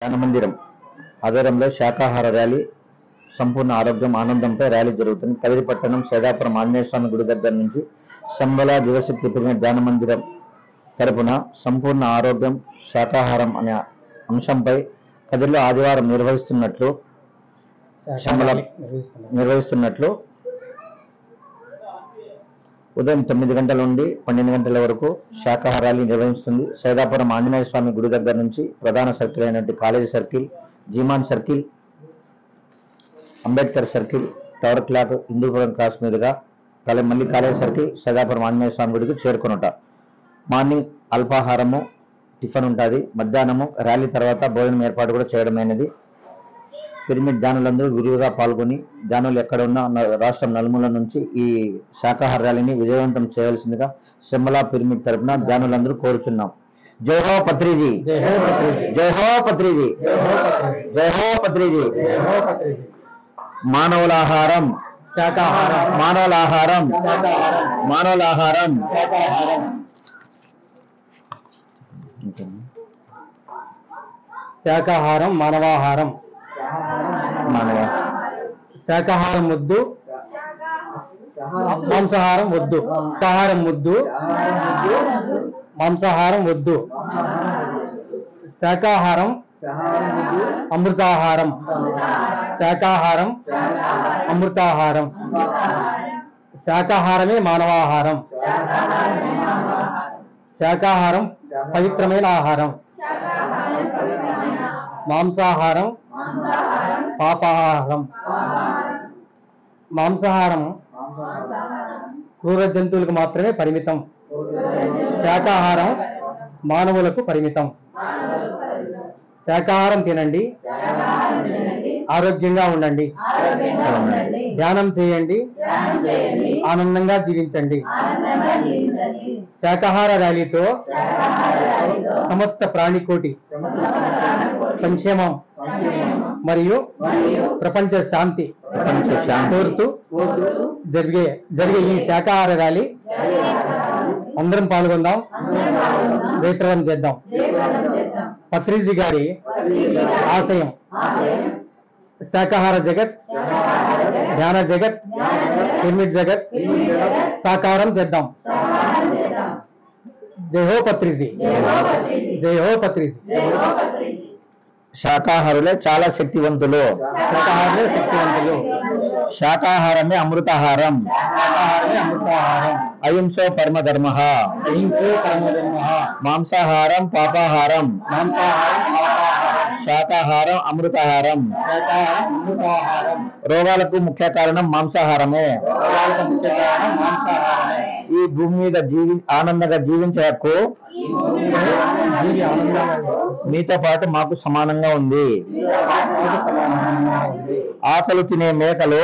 మందిరం ఆధ్వర్యంలో శాకాహార ర్యాలీ సంపూర్ణ ఆరోగ్యం ఆనందంపై ర్యాలీ జరుగుతుంది కదిరిపట్టణం సేదాపురం ఆంజనేయ స్వామి గుడి దగ్గర నుంచి శంబల దివశక్తి పిరమిడ్ ధ్యాన మందిరం తరపున సంపూర్ణ ఆరోగ్యం శాకాహారం అనే అంశంపై కదిరిలో ఆదివారం నిర్వహిస్తున్నట్లు శంబల నిర్వహిస్తున్నట్లు ఉదయం తొమ్మిది గంటల నుండి పన్నెండు గంటల వరకు శాకాహార ర్యాలీ నిర్వహిస్తుంది సైదాపురం ఆంజనేయ స్వామి గుడి దగ్గర నుంచి ప్రధాన సర్కిల్ అయినటువంటి కాలేజీ సర్కిల్ జీమాన్ circle Ambedkar circle tower clock Hindupuram cross మీదుగా కల మళ్ళీ కాలేజీ సర్కిల్ సైదాపురం ఆంజనేయ స్వామి గుడికి చేరుకునుట మార్నింగ్ అల్పాహారము టిఫిన్ ఉంటుంది మధ్యాహ్నము ర్యాలీ తర్వాత భోజనం ఏర్పాటు కూడా చేయడమైనది పిరమిడ్ ధ్యానులందరూ విరివిగా పాల్గొని ధ్యానులు ఎక్కడ ఉన్నా న- రాష్ట్రం నలుమూల నుంచి ఈ శాకాహార ర్యాలీని విజయవంతం చేయవలసిందిగా శ్రమలా పిరమిడ్ తరపున ధ్యానులందరూ కోరుచున్నాం జై హో పత్రిజీ జై హో పత్రిజీ జై హో పత్రిజీ మానవుల ఆహారం శాకాహారం మానవుల ఆహారం మానవుల ఆహారం శాకాహారం మానవాహారం మానవ శాకాహారం వద్దు మాంసాహారం వద్దు శాకాహారం వద్దు మాంసాహారం వద్దు శాకాహారం అమృతాహారం శాకాహారం అమృతాహారం శాకాహారమే మానవాహారం శాకాహారం పవిత్రమైన ఆహారం మాంసాహారం పాపాహారం మాంసాహారం క్రూర జంతువులకు మాత్రమే పరిమితం శాకాహారం మానవులకు పరిమితం శాకాహారం తినండి ఆరోగ్యంగా ఉండండి ధ్యానం చేయండి ఆనందంగా జీవించండి శాకాహార ర్యాలీతో సమస్త ప్రాణికోటి సంక్షేమం మరియు ప్రపంచ శాంతి ప్రపంచ శాంతి కోరుతూ జరిగే జరిగే ఈ శాకాహార ర్యాలీ అందరం పాల్గొందాం జయప్రదం చేద్దాం పత్రిజీ గారి ఆశయం శాకాహార జగత్ ధ్యాన జగత్ పిరమిడ్ జగత్ సాకారం చేద్దాం జై హో పత్రిజీ జై హో పత్రిజీ శాకాహారులే చాలా శక్తివంతులు శాకాహారులే శక్తివంతులు శాకాహారమే అమృతాహారం శాకాహారమే అమృతాహారం అహింసో పరమ ధర్మ అహింసే కర్మధర్మః మాంసాహారం పాపాహారం మాంసాహారం పాపాహారం శాకాహారం అమృతాహారం శాకాహారం అమృతాహారం రోగాలకు ముఖ్య కారణం మాంసాహారమే రోగాలకు ముఖ్య కారణం మాంసాహారమే ఈ భూమి మీద జీవి ఆనందంగా జీవించే హక్కు జీవి ఆనందంగా మీతో పాటు మాకు సమానంగా ఉంది సమానంగా ఉంది. ఆకలి తినే మేకలు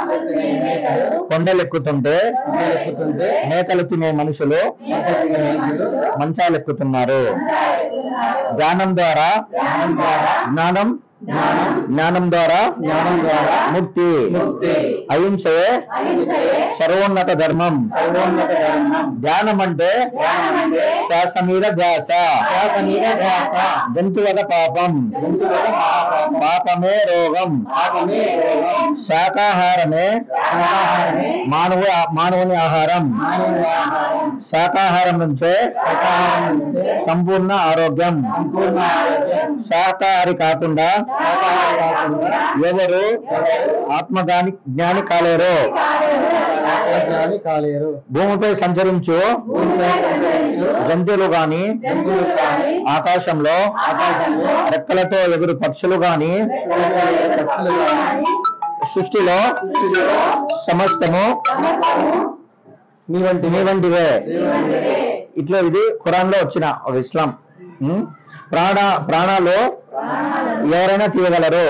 కొండలెక్కుతుంటే ఎక్కుతుంటే మేకలు తినే మనుషులు మంచాలెక్కుతున్నారు ధ్యానం ద్వారా జ్ఞానం జ్ఞానం ద్వారా జ్ఞానం ద్వారా ముక్తి ముక్తి అహింసయే సర్వోన్నత ధర్మం సర్వోన్నత ధర్మం ధ్యానం అంటే శ్వాస మీద ధ్యాస శ్వాస మీద ధ్యాస జంతువద పాపం జంతువుల పాపం పాపమే రోగం పాపమే రోగం శాకాహారమే శాకాహారమే మానవ మానవుని ఆహారం మానవ ఆహారం శాకాహారం నుంచే శాకాహారం నుంచే సంపూర్ణ ఆరోగ్యం సంపూర్ణ ఆరోగ్యం శాకాహారి కాకుండా శాకాహారం కాకుండా ఎవరు ఆత్మగాని జ్ఞాని కాలేరు ఆరోగ్యాన్ని కాలేరు భూమిపై సంచరించు జంతువులు గాని ఆకాశంలో ఆకాశంలో రెక్కలతో ఎగురు పక్షులు గాని పక్షులు గాని సృష్టిలో సమస్తము మీ వంటి మీ వంటివే ఇట్లా ఇది ఖురాన్ లో వచ్చిన ఒక ఇస్లాం ఉం? ప్రాణ ప్రాణాలు ఎవరైనా తీయగలరు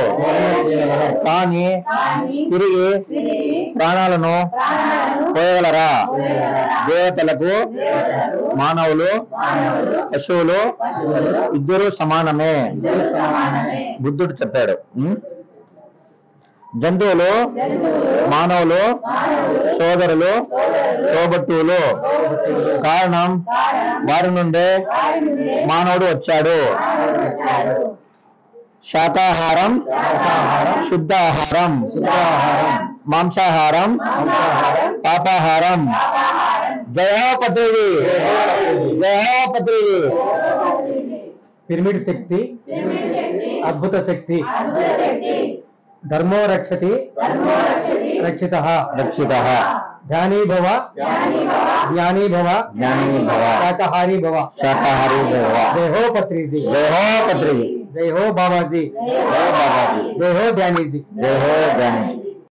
కానీ తిరిగి ప్రాణాలను పోయగలరా దేవతలకు మానవులు పశువులు ఇద్దరు సమానమే బుద్ధుడు చెప్పాడు ఉం? జంతువులు మానవులు సోదరులు తోబట్టువులు కారణం వారి నుండే మానవుడు వచ్చాడు శాకాహారం శాకాహారం శుద్ధాహారం శుద్ధాహారం మాంసాహారం పాపాహారం జయ హో పత్రిజీ జయ హో పత్రిజీ పిరమిడ్ శక్తి అద్భుత శక్తి ధర్మో రక్షతి రక్షిత రక్షిత ధ్యానీ భవ జ్ఞానీ భవ జ్ఞాని భవ శాకాహారీ భవ శాకాహారి భవ జై హో పత్రిజీ జయ హో పత్రిజీ జై హో బాబాజీ జయ బాబాజీ జై హో ధ్యానీజీ జయ హో జ్ఞాని